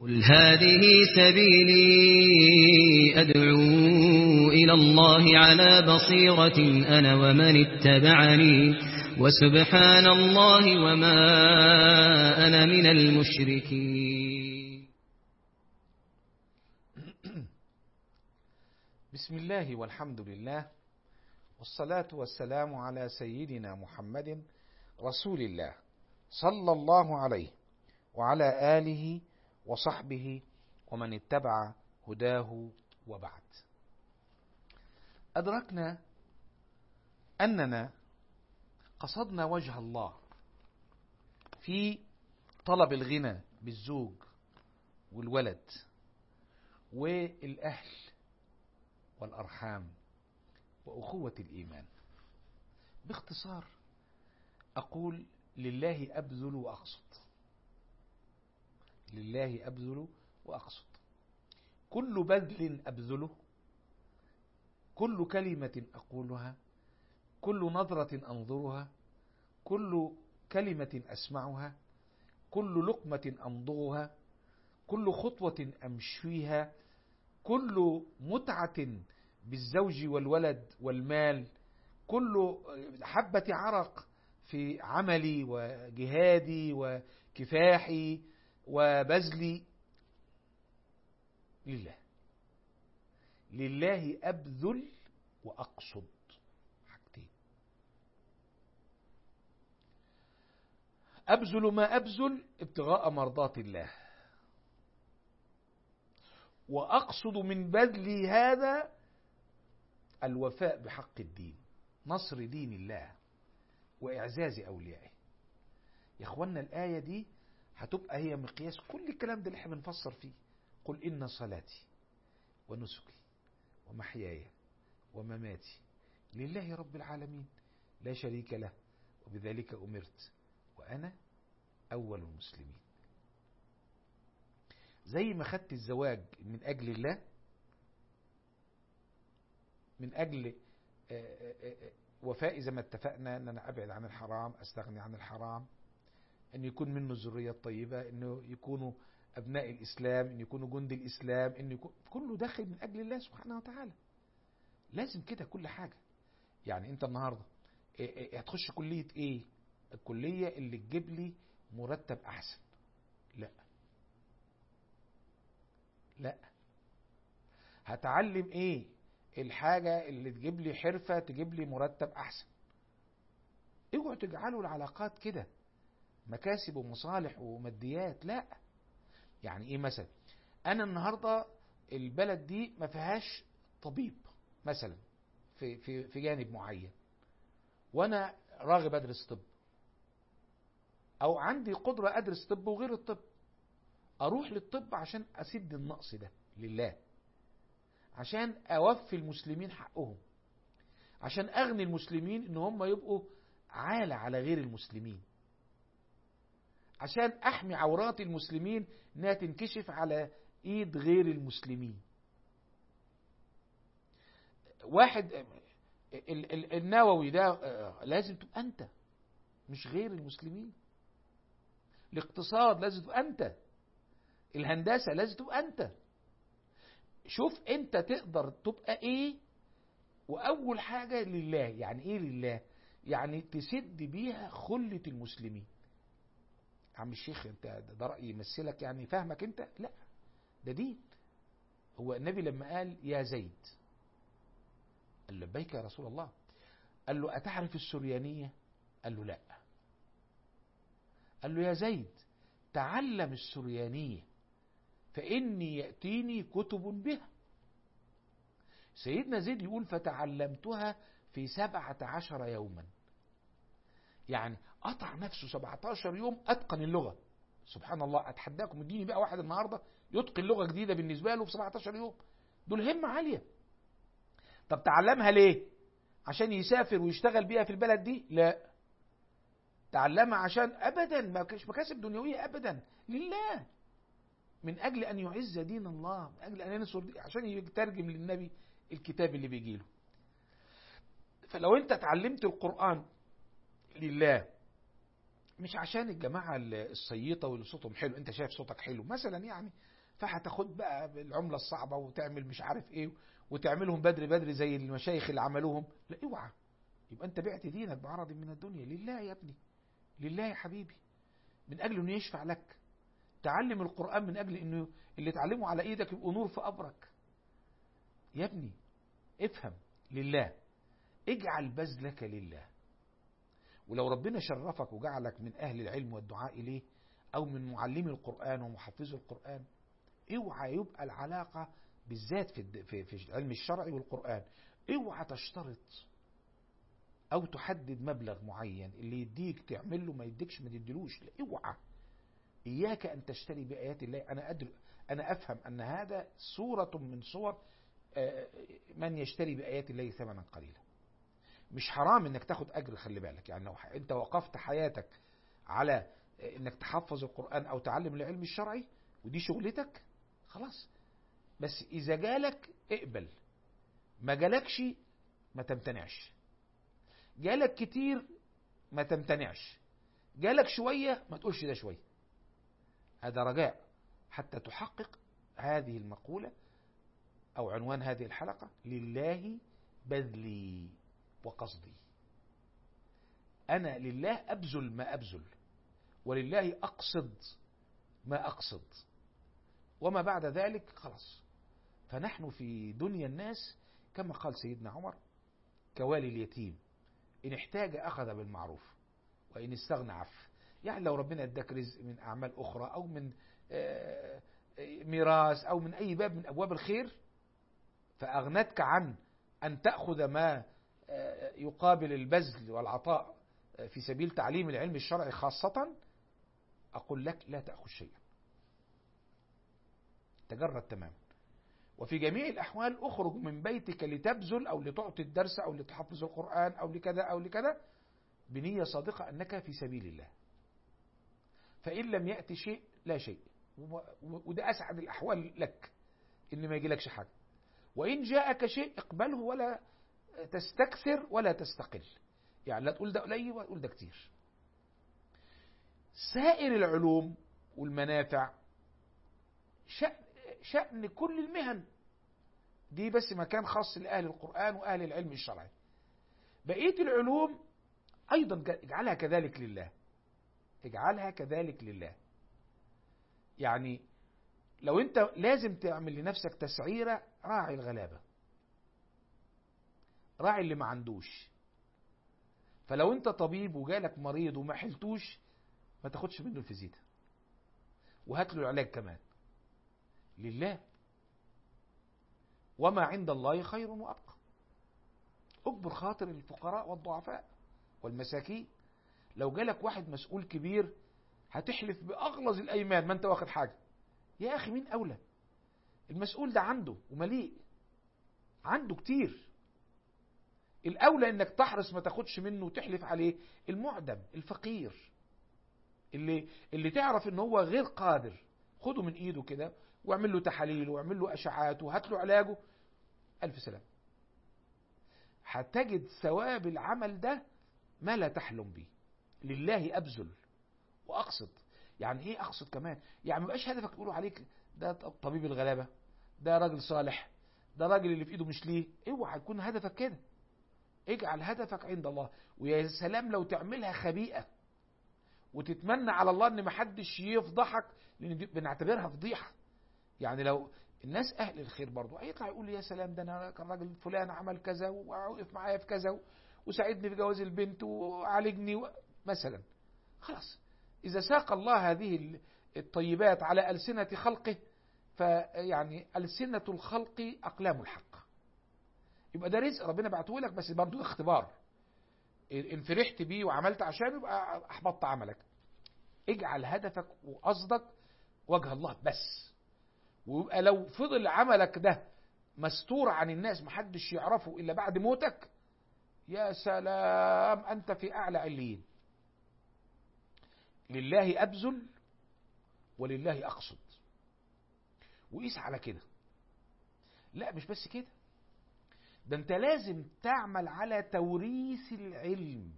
قل هذه سبيلي أدعو إلى الله على بصيرة أنا ومن اتبعني وسبحان الله وما أنا من المشركين بسم الله والحمد لله والصلاة والسلام على سيدنا محمد رسول الله صلى الله عليه وعلى آله وصحبه ومن اتبع هداه وبعد أدركنا أننا قصدنا وجه الله في طلب الغنى بالزوج والولد والأهل والأرحام وأخوة الإيمان باختصار أقول لله أبذل وأقصد لله أبذل وأقصد كل بذل أبذله كل كلمة أقولها كل نظرة أنظرها كل كلمة أسمعها كل لقمة أمضغها كل خطوة أمشيها كل متعة بالزوج والولد والمال كل حبة عرق في عملي وجهادي وكفاحي وبذلي لله لله أبذل وأقصد حاجتين أبذل ما أبذل ابتغاء مرضات الله وأقصد من بذلي هذا الوفاء بحق الدين نصر دين الله وإعزاز أوليائه يا إخوانا الآية دي هتبقى هي مقياس كل الكلام ده اللي احنا بنفسر فيه قل إن صلاتي ونسكي ومحياي ومماتي لله رب العالمين لا شريك له وبذلك أمرت وأنا أول المسلمين زي ما خدت الزواج من أجل الله من أجل وفاء زي ما اتفقنا أن أنا أبعد عن الحرام أستغني عن الحرام أن يكون منه الذرية الطيبة أنه يكونوا أبناء الإسلام أن يكونوا جند الإسلام أن يكون كله داخل من أجل الله سبحانه وتعالى لازم كده كل حاجة يعني أنت النهاردة هتخش كلية إيه الكلية اللي تجيب لي مرتب أحسن لا لا هتعلم إيه الحاجة اللي تجيب لي حرفة تجيب لي مرتب أحسن اوعوا تجعلوا العلاقات كده مكاسب ومصالح وماديات لا يعني ايه مثلا انا النهارده البلد دي ما فيهاش طبيب مثلا في في في جانب معين وانا راغب ادرس طب او عندي قدره ادرس طب وغير الطب اروح للطب عشان اسد النقص ده لله عشان اوفي المسلمين حقهم عشان اغني المسلمين ان هم يبقوا عالة على غير المسلمين عشان احمي عورات المسلمين انها تنكشف على ايد غير المسلمين واحد النووي ده لازم تبقى انت مش غير المسلمين الاقتصاد لازم تبقى انت الهندسة لازم تبقى انت شوف انت تقدر تبقى ايه واول حاجة لله يعني ايه لله يعني تسد بيها خلة المسلمين عم الشيخ انت ده رأي يمثلك يعني فاهمك انت لا ده دين هو النبي لما قال يا زيد قال لبيك يا رسول الله قال له أتعرف السريانية قال له لا قال له يا زيد تعلم السريانية فإني يأتيني كتب بها سيدنا زيد يقول فتعلمتها في سبعة عشر يوما يعني قطع نفسه 17 يوم أتقن اللغة سبحان الله أتحداكم اديني بقى واحد النهاردة يتقن لغة جديدة بالنسبة له في 17 يوم دول همة عالية طب تعلمها ليه عشان يسافر ويشتغل بيها في البلد دي لا تعلمها عشان أبدا ما كانش مكاسب دنيوية أبدا لله من أجل أن يعز دين الله من أجل أن ينصر دين عشان يترجم للنبي الكتاب اللي بيجي له فلو أنت اتعلمت القرآن لله مش عشان الجماعة الصييطة واللي صوتهم حلو انت شايف صوتك حلو مثلا يعني فهتاخد بقى العملة الصعبة وتعمل مش عارف ايه وتعملهم بدري بدري زي المشايخ اللي عملوهم لا اوعى يبقى انت بعت دينك بعرض من الدنيا لله يا ابني لله يا حبيبي من اجل انه يشفع لك تعلم القرآن من اجل انه اللي تعلمه على ايدك يبقوا نور في قبرك يا ابني افهم لله اجعل بذلك لله ولو ربنا شرفك وجعلك من اهل العلم والدعاء اليه او من معلمي القرآن ومحفظي القرآن اوعى يبقى العلاقة بالذات في الد- في في العلم الشرعي والقرآن اوعى تشترط او تحدد مبلغ معين اللي يديك تعمل له ما يديكش ما تديلوش لا اوعى اياك ان تشتري بايات الله انا أدر انا افهم ان هذا صورة من صور آه، من يشتري بايات الله ثمنا قليلا مش حرام انك تاخد اجر خلي بالك يعني لو ح- انت وقفت حياتك على آه، انك تحفظ القرآن او تعلم العلم الشرعي ودي شغلتك خلاص بس اذا جالك اقبل ما جالكش ما تمتنعش جالك كتير ما تمتنعش جالك شوية ما تقولش ده شوية هذا رجاء حتى تحقق هذه المقولة أو عنوان هذه الحلقة لله بذلي وقصدي أنا لله أبذل ما أبذل ولله أقصد ما أقصد وما بعد ذلك خلاص فنحن في دنيا الناس كما قال سيدنا عمر كوالي اليتيم إن احتاج أخذ بالمعروف وإن استغنى عف يعني لو ربنا اداك رزق من أعمال أخرى أو من آه، آه، ميراث أو من أي باب من أبواب الخير فأغنتك عن أن تأخذ ما آه، يقابل البذل والعطاء آه، في سبيل تعليم العلم الشرعي خاصة أقول لك لا تأخذ شيئا تجرد تماما وفي جميع الأحوال أخرج من بيتك لتبذل أو لتعطي الدرس أو لتحفظ القرآن أو لكذا أو لكذا بنية صادقة أنك في سبيل الله فإن لم يأتي شيء لا شيء و- و- وده أسعد الأحوال لك إن ما يجيلكش حاجة وإن جاءك شيء اقبله ولا تستكثر ولا تستقل يعني لا تقول ده قليل ولا تقول ده كتير سائر العلوم والمنافع شأن, شأن كل المهن دي بس مكان خاص لأهل القرآن وأهل العلم الشرعي بقية العلوم أيضا اجعلها كذلك لله اجعلها كذلك لله يعني لو انت لازم تعمل لنفسك تسعيرة راعي الغلابة راعي اللي ما عندوش فلو انت طبيب وجالك مريض وما حلتوش ما تاخدش منه الفيزيتا وهات له العلاج كمان لله وما عند الله خير وابقى اجبر خاطر الفقراء والضعفاء والمساكين لو جالك واحد مسؤول كبير هتحلف باغلظ الايمان ما انت واخد حاجه يا اخي مين اولى المسؤول ده عنده ومليء عنده كتير الاولى انك تحرص ما تاخدش منه وتحلف عليه المعدم الفقير اللي اللي تعرف ان هو غير قادر خده من ايده كده واعمل له تحاليل واعمل له اشعاعات وهات له علاجه الف سلام هتجد ثواب العمل ده ما لا تحلم به لله ابذل واقصد يعني ايه اقصد كمان يعني ما يبقاش هدفك تقولوا عليك ده طبيب الغلابه ده راجل صالح ده راجل اللي في ايده مش ليه اوعى يكون هدفك كده اجعل هدفك عند الله ويا سلام لو تعملها خبيئه وتتمنى على الله ان محدش يفضحك لان دي بنعتبرها فضيحه يعني لو الناس اهل الخير برضو هيطلع يقول لي يا سلام ده انا كان راجل فلان عمل كذا ووقف معايا في كذا وساعدني في جواز البنت وعالجني و... مثلا خلاص اذا ساق الله هذه الطيبات على السنه خلقه فيعني السنه الخلق اقلام الحق يبقى ده رزق ربنا بعته لك بس برضه ده اختبار ان فرحت بيه وعملت عشانه يبقى احبطت عملك اجعل هدفك وقصدك وجه الله بس ويبقى لو فضل عملك ده مستور عن الناس محدش يعرفه الا بعد موتك يا سلام انت في اعلى عليين لله ابذل ولله اقصد وقيس على كده لا مش بس كده ده انت لازم تعمل على توريث العلم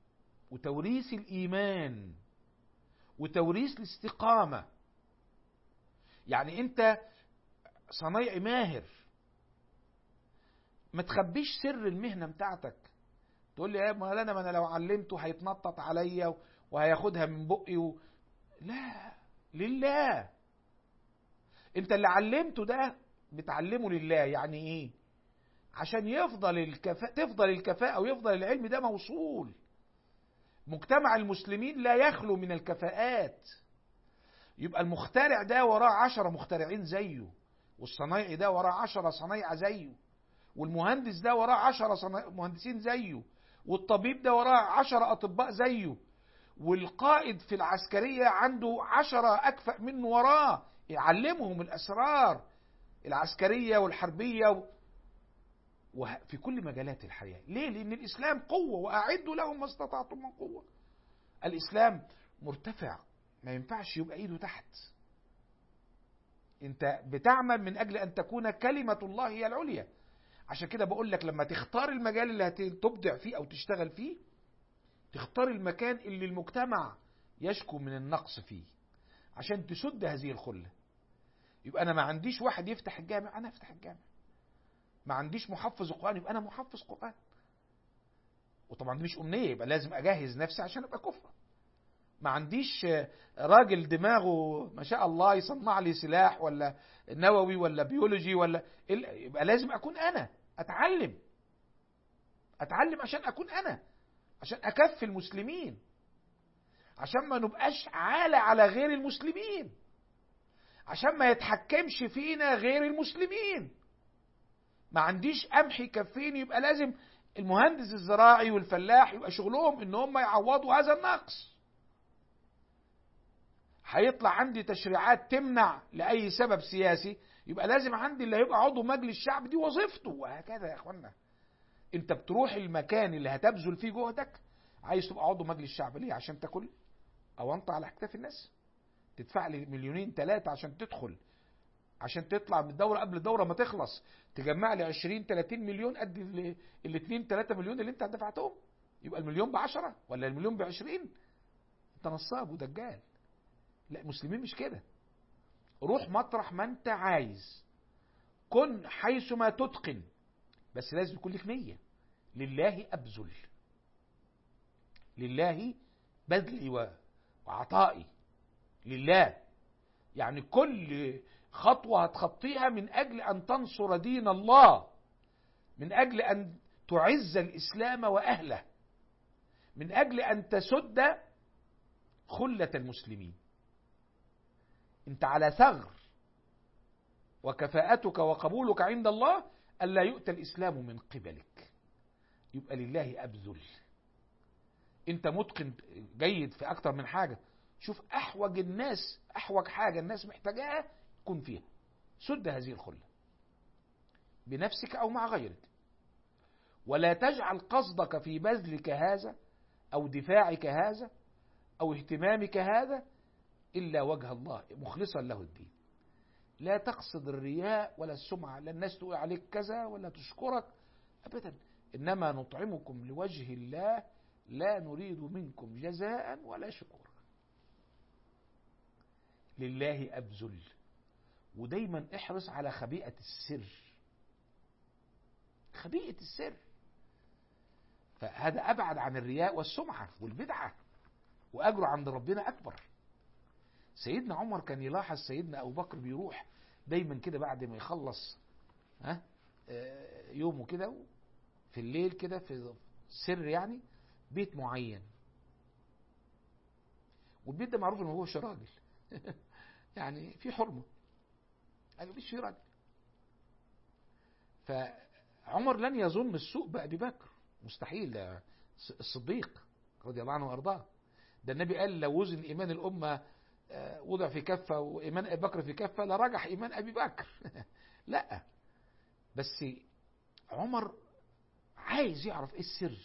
وتوريث الايمان وتوريث الاستقامه يعني انت صنايعي ماهر ما تخبيش سر المهنة بتاعتك تقول لي ايه ما انا ما انا لو علمته هيتنطط عليا وهياخدها من بقي و... لا لله انت اللي علمته ده بتعلمه لله يعني ايه عشان يفضل الكفاءة تفضل الكفاءة ويفضل العلم ده موصول مجتمع المسلمين لا يخلو من الكفاءات يبقى المخترع ده وراه عشرة مخترعين زيه والصنايعي ده وراه عشرة صنايعة زيه والمهندس ده وراه عشرة صنا... مهندسين زيه والطبيب ده وراه عشرة أطباء زيه والقائد في العسكرية عنده عشرة أكفأ منه وراه يعلمهم الأسرار العسكرية والحربية و... وفي كل مجالات الحياة ليه؟ لأن الإسلام قوة وأعدوا لهم ما استطعتم من قوة الإسلام مرتفع ما ينفعش يبقى إيده تحت أنت بتعمل من أجل أن تكون كلمة الله هي العليا عشان كده بقول لك لما تختار المجال اللي هتبدع فيه أو تشتغل فيه تختار المكان اللي المجتمع يشكو من النقص فيه عشان تسد هذه الخلة يبقى أنا ما عنديش واحد يفتح الجامع أنا أفتح الجامع ما عنديش محفظ قرآن يبقى أنا محفظ قرآن وطبعا دي مش أمنية يبقى لازم أجهز نفسي عشان أبقى كفء ما عنديش راجل دماغه ما شاء الله يصنع لي سلاح ولا نووي ولا بيولوجي ولا يبقى لازم أكون أنا أتعلم أتعلم عشان أكون أنا عشان أكفي المسلمين عشان ما نبقاش عالة على غير المسلمين عشان ما يتحكمش فينا غير المسلمين ما عنديش قمح يكفيني يبقى لازم المهندس الزراعي والفلاح يبقى شغلهم ان هم يعوضوا هذا النقص هيطلع عندي تشريعات تمنع لاي سبب سياسي يبقى لازم عندي اللي هيبقى عضو مجلس الشعب دي وظيفته وهكذا يا اخوانا انت بتروح المكان اللي هتبذل فيه جهدك عايز تبقى عضو مجلس الشعب ليه عشان تاكل او انت على اكتاف الناس تدفع لي مليونين ثلاثة عشان تدخل عشان تطلع من الدورة قبل الدورة ما تخلص تجمع لي 20 30 مليون قد ال 2 3 مليون اللي انت دفعتهم يبقى المليون ب 10 ولا المليون ب 20 انت نصاب ودجال لا المسلمين مش كده روح مطرح ما انت عايز كن حيثما تتقن بس لازم يكون لك نية لله أبذل لله بذلي وعطائي لله يعني كل خطوة هتخطيها من أجل أن تنصر دين الله من أجل أن تعز الإسلام وأهله من أجل أن تسد خلة المسلمين أنت على ثغر وكفاءتك وقبولك عند الله ألا يؤتى الإسلام من قبلك يبقى لله أبذل أنت متقن جيد في أكتر من حاجة شوف أحوج الناس أحوج حاجة الناس محتاجاها كن فيها سد هذه الخلة بنفسك أو مع غيرك ولا تجعل قصدك في بذلك هذا أو دفاعك هذا أو اهتمامك هذا إلا وجه الله مخلصا له الدين لا تقصد الرياء ولا السمعة لا الناس تقول عليك كذا ولا تشكرك أبدا إنما نطعمكم لوجه الله لا نريد منكم جزاء ولا شكورا لله أبذل ودايما احرص على خبيئة السر خبيئة السر فهذا أبعد عن الرياء والسمعة والبدعة وأجره عند ربنا أكبر سيدنا عمر كان يلاحظ سيدنا أبو بكر بيروح دايما كده بعد ما يخلص ها يومه كده في الليل كده في سر يعني بيت معين والبيت ده معروف ان هو راجل يعني في حرمه يعني مفيش فيه راجل فعمر لن يظن السوء بأبي بكر مستحيل ده الصديق رضي الله عنه وارضاه ده النبي قال لو وزن ايمان الامه وضع في كفه وايمان ابي بكر في كفه لرجح ايمان ابي بكر لا بس عمر عايز يعرف ايه السر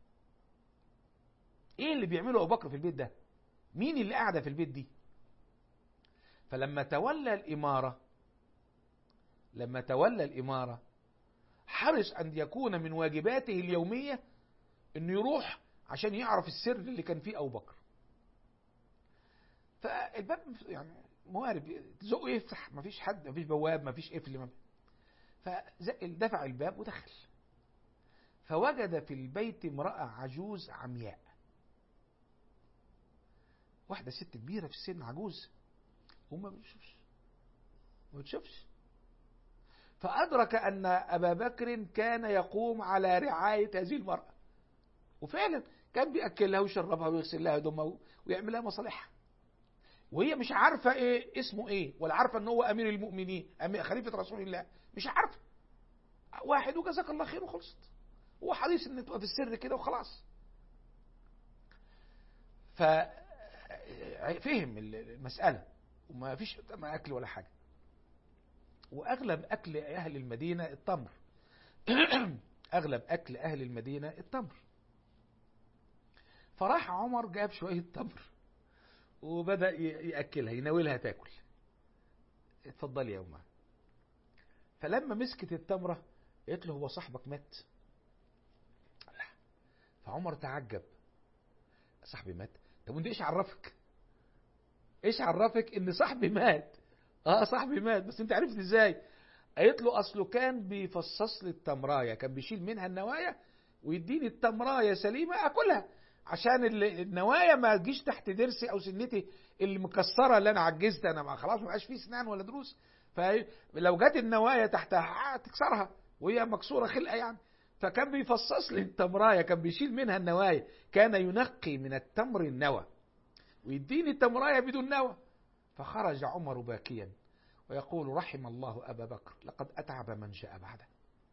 ايه اللي بيعمله ابو بكر في البيت ده مين اللي قاعده في البيت دي فلما تولى الاماره لما تولى الاماره حرص ان يكون من واجباته اليوميه انه يروح عشان يعرف السر اللي كان فيه ابو بكر فالباب يعني موارب تزقه يفتح مفيش حد مفيش بواب مفيش قفل ما فزق دفع الباب ودخل فوجد في البيت امرأة عجوز عمياء واحدة ست كبيرة في السن عجوز وما بتشوفش ما بتشوفش فأدرك أن أبا بكر كان يقوم على رعاية هذه المرأة وفعلا كان بيأكلها ويشربها ويغسل لها هدومها ويعمل لها مصالحها وهي مش عارفة إيه اسمه إيه ولا عارفة إن هو أمير المؤمنين أمير خليفة رسول الله مش عارفة واحد وجزاك الله خير وخلصت هو حريص إن تبقى في السر كده وخلاص ف فهم المسألة وما فيش ما أكل ولا حاجة وأغلب أكل أهل المدينة التمر أغلب أكل أهل المدينة التمر فراح عمر جاب شوية تمر وبدأ يأكلها يناولها تاكل اتفضلي يا أمها فلما مسكت التمرة قالت له هو صاحبك مات لا فعمر تعجب صاحبي مات طب وانت ايش عرفك ايش عرفك ان صاحبي مات اه صاحبي مات بس انت عرفت ازاي قالت له اصله كان بيفصص لي التمرايه كان بيشيل منها النوايا ويديني التمرايه سليمه اكلها عشان النوايا ما تجيش تحت ضرسي او سنتي المكسره اللي انا عجزت انا ما خلاص ما بقاش فيه اسنان ولا دروس فلو جت النوايا تحتها تكسرها وهي مكسوره خلقه يعني فكان بيفصص لي التمرايه كان بيشيل منها النوايا كان ينقي من التمر النوى ويديني التمرايه بدون نوى فخرج عمر باكيا ويقول رحم الله ابا بكر لقد اتعب من جاء بعده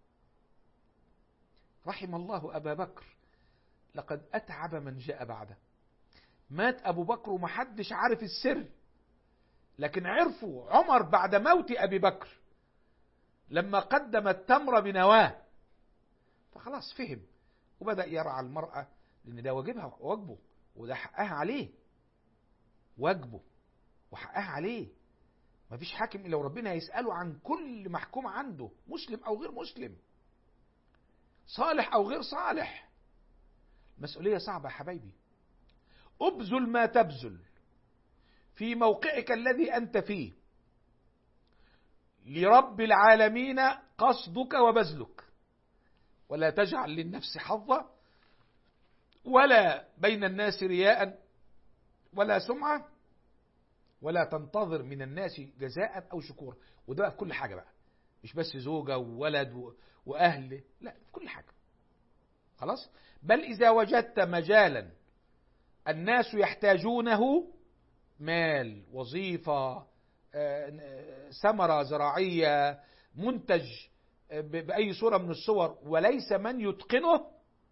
رحم الله ابا بكر لقد اتعب من جاء بعده مات ابو بكر ومحدش عارف السر لكن عرفوا عمر بعد موت ابي بكر لما قدم التمر بنواه فخلاص فهم وبدأ يرعى المرأة لأن ده واجبها واجبه وده حقها عليه واجبه وحقها عليه مفيش حاكم إلا وربنا هيسأله عن كل محكوم عنده مسلم أو غير مسلم صالح أو غير صالح مسؤولية صعبة يا حبايبي ابذل ما تبذل في موقعك الذي أنت فيه لرب العالمين قصدك وبذلك ولا تجعل للنفس حظا ولا بين الناس رياء ولا سمعة ولا تنتظر من الناس جزاء أو شكورا وده في كل حاجة بقى مش بس زوجة وولد وأهل لا في كل حاجة خلاص بل إذا وجدت مجالا الناس يحتاجونه مال وظيفة ثمرة زراعية منتج بأي صورة من الصور وليس من يتقنه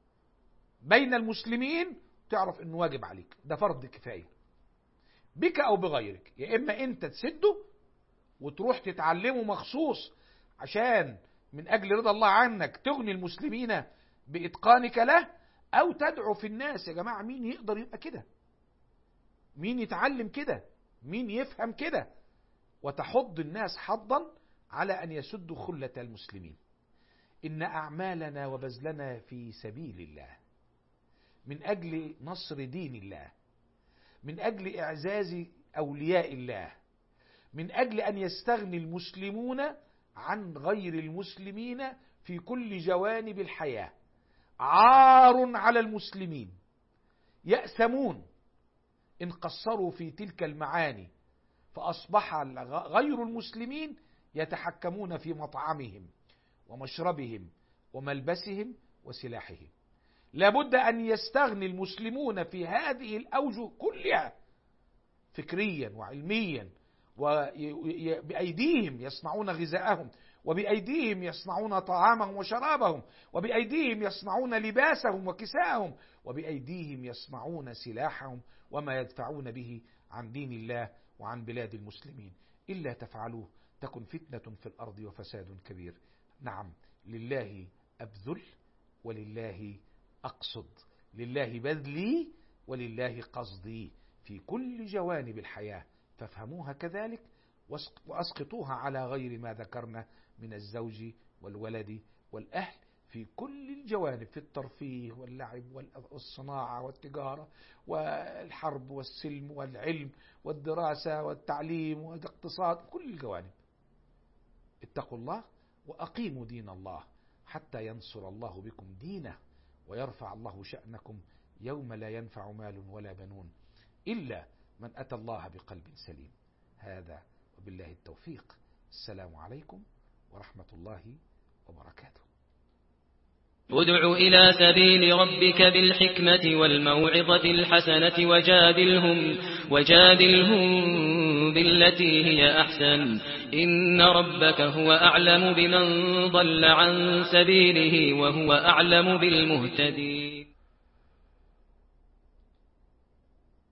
بين المسلمين تعرف انه واجب عليك ده فرض كفاية بك او بغيرك يا اما انت تسده وتروح تتعلمه مخصوص عشان من اجل رضا الله عنك تغني المسلمين باتقانك له او تدعو في الناس يا جماعة مين يقدر يبقى كده مين يتعلم كده مين يفهم كده وتحض الناس حظا على أن يسدوا خلة المسلمين إن أعمالنا وبذلنا في سبيل الله من أجل نصر دين الله من أجل إعزاز أولياء الله من أجل أن يستغني المسلمون عن غير المسلمين في كل جوانب الحياة عار على المسلمين يأسمون إن قصروا في تلك المعاني فأصبح غير المسلمين يتحكمون في مطعمهم ومشربهم وملبسهم وسلاحهم لابد أن يستغني المسلمون في هذه الأوجه كلها فكريا وعلميا وبأيديهم يصنعون غذاءهم وبأيديهم يصنعون طعامهم وشرابهم وبأيديهم يصنعون لباسهم وكساءهم وبأيديهم يصنعون سلاحهم وما يدفعون به عن دين الله وعن بلاد المسلمين إلا تفعلوه تكن فتنة في الأرض وفساد كبير نعم لله أبذل ولله أقصد لله بذلي ولله قصدي في كل جوانب الحياة فافهموها كذلك واسقطوها على غير ما ذكرنا من الزوج والولد والأهل في كل الجوانب في الترفيه واللعب والصناعة والتجارة والحرب والسلم والعلم والدراسة والتعليم والاقتصاد كل الجوانب اتقوا الله وأقيموا دين الله حتى ينصر الله بكم دينه ويرفع الله شأنكم يوم لا ينفع مال ولا بنون إلا من أتى الله بقلب سليم هذا وبالله التوفيق السلام عليكم ورحمة الله وبركاته ادع إلى سبيل ربك بالحكمة والموعظة الحسنة وجادلهم, وجادلهم بالتي هي أحسن إن ربك هو أعلم بمن ضل عن سبيله وهو أعلم بالمهتدين